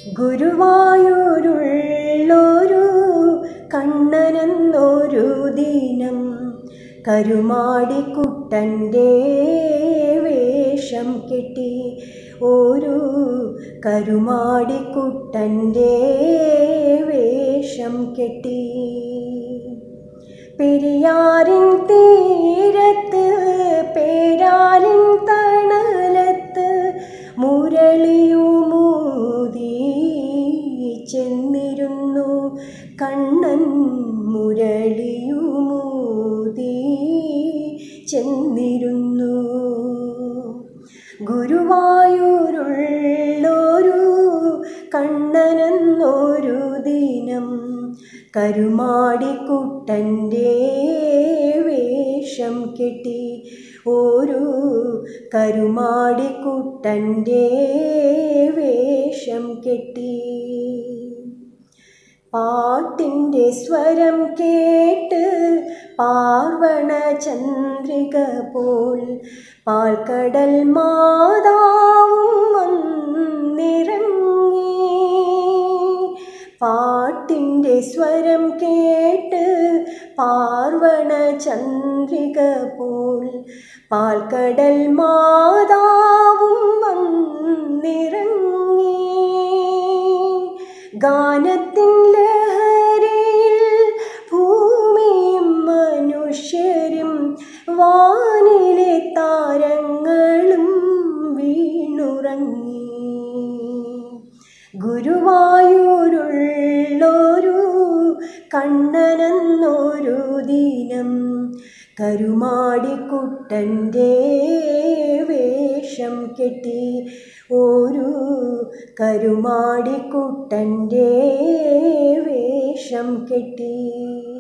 ഗുരുവായൂരുള്ളൊരു കണ്ണനെന്നൊരു ദിനം കരുമാടിക്കുട്ടൻ്റെ വേഷം കെട്ടി ഒരു കരുമാടിക്കുട്ടൻ്റെ വേഷം കെട്ടി പെരിയാറിൻ തീരത്ത് പേരാലിൻ തണലത്ത് മുരളിയുമൂതി ചെന്നിരുന്നു കണ്ണൻ മുരളിയുമൂതി ചെന്നിരുന്നു ഗുരുവായൂരുള്ളൊരു കണ്ണനെന്നൊരു ദിനം കരുമാടിക്കുട്ടൻ്റെ വേഷം കെട്ടി ഒരു കരുമാടിക്കുട്ടൻ്റെ വേഷം കെട്ടി പാട്ടിൻ്റെ സ്വരം കേട്ട് പാർവണ ചന്ദ്രിക പോൽ പാൽക്കടൽ മാതാവും വന്നിറങ്ങി പാട്ടിൻ്റെ സ്വരം കേട്ട് പാർവണ ചന്ദ്രിക പോൽ പാൽക്കടൽ മാതാവും വന്നിറങ്ങി ഗാനത്തിൻ ലഹരിയിൽ ഭൂമിയും മനുഷ്യരും വാനിലെ താരങ്ങളും വീണുറങ്ങി ഗുരുവായൂരുള്ളൊരു കണ്ണനെന്നൊരു ദിനം കരുമാടിക്കുട്ടൻ്റെ വേഷം കെട്ടി ഒരു കരുമാടിക്കുട്ടൻ്റെ വേഷം കെട്ടി